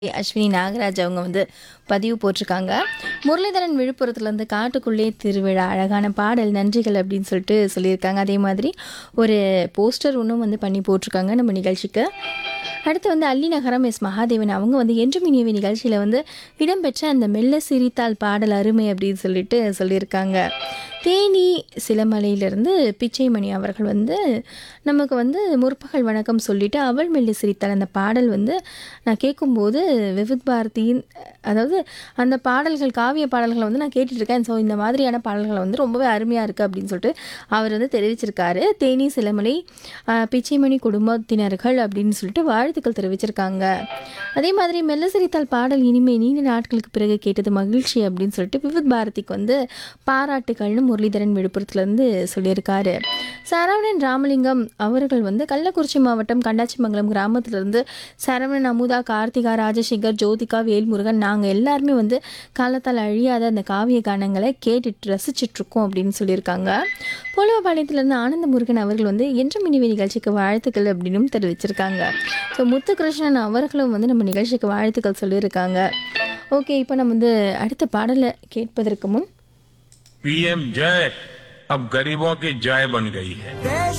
அஸ்வினி நாகராஜ் அவங்க வந்து பதிவு போட்டிருக்காங்க முரளிதரன் விழுப்புரத்துலேருந்து காட்டுக்குள்ளே திருவிழா அழகான பாடல் நன்றிகள் அப்படின்னு சொல்லிட்டு சொல்லியிருக்காங்க அதே மாதிரி ஒரு போஸ்டர் ஒன்றும் வந்து பண்ணி போட்டிருக்காங்க நம்ம நிகழ்ச்சிக்கு அடுத்து வந்து அல்லி நகரம் எஸ் மகாதேவன் அவங்க வந்து என்றும் இனியவை நிகழ்ச்சியில் வந்து இடம்பெற்ற அந்த மெல்ல சிரித்தால் பாடல் அருமை அப்படின்னு சொல்லிட்டு சொல்லியிருக்காங்க தேனி சிலமலையிலிருந்து பிச்சைமணி அவர்கள் வந்து நமக்கு வந்து முற்பகல் வணக்கம் சொல்லிட்டு அவள் மெல்ல சிரித்தால் அந்த பாடல் வந்து நான் கேட்கும்போது விவித் பாரதியின் அதாவது அந்த பாடல்கள் காவிய பாடல்களை வந்து நான் கேட்டுட்டு இருக்கேன் ஸோ இந்த மாதிரியான பாடல்களை வந்து ரொம்பவே அருமையாக இருக்குது அப்படின்னு சொல்லிட்டு அவர் வந்து தெரிவிச்சிருக்காரு தேனி சிலமலை ஆஹ், பிச்சைமணி குடும்பத்தினர்கள் அப்படின்னு சொல்லிட்டு வாழ்த்துக்கள் தெரிவிச்சிருக்காங்க அதே மாதிரி மெல்ல சிரித்தால் பாடல் இனிமே நீண்ட நாட்களுக்கு பிறகு கேட்டது மகிழ்ச்சி அப்படின்னு சொல்லிட்டு விவித் பாரதிக்கு வந்து பாராட்டுகள்னு முரளிதரன் விழுப்புரத்துலேருந்து சொல்லியிருக்காரு சரவணன் ராமலிங்கம் அவர்கள் வந்து கள்ளக்குறிச்சி மாவட்டம் கண்டாச்சிமங்கலம் கிராமத்திலிருந்து சரவணன் அமுதா கார்த்திகா ராஜசேகர் ஜோதிகா வேல்முருகன் நாங்கள் எல்லாருமே வந்து காலத்தால் அழியாத அந்த காவிய கானங்களை கேட்டுட்டு ரசிச்சுட்டு இருக்கோம் அப்படின்னு சொல்லியிருக்காங்க போலவபாளையத்திலிருந்து ஆனந்த முருகன் அவர்கள் வந்து என்றும் இனிவே நிகழ்ச்சிக்கு வாழ்த்துக்கள் அப்படின்னு தெரிவிச்சிருக்காங்க ஸோ முத்துகிருஷ்ணன் அவர்களும் வந்து நம்ம நிகழ்ச்சிக்கு வாழ்த்துக்கள் சொல்லியிருக்காங்க ஓகே இப்போ நம்ம வந்து அடுத்த பாடலை கேட்பதற்கு முன் पीएम जय अब गरीबों की जय बन गई है देश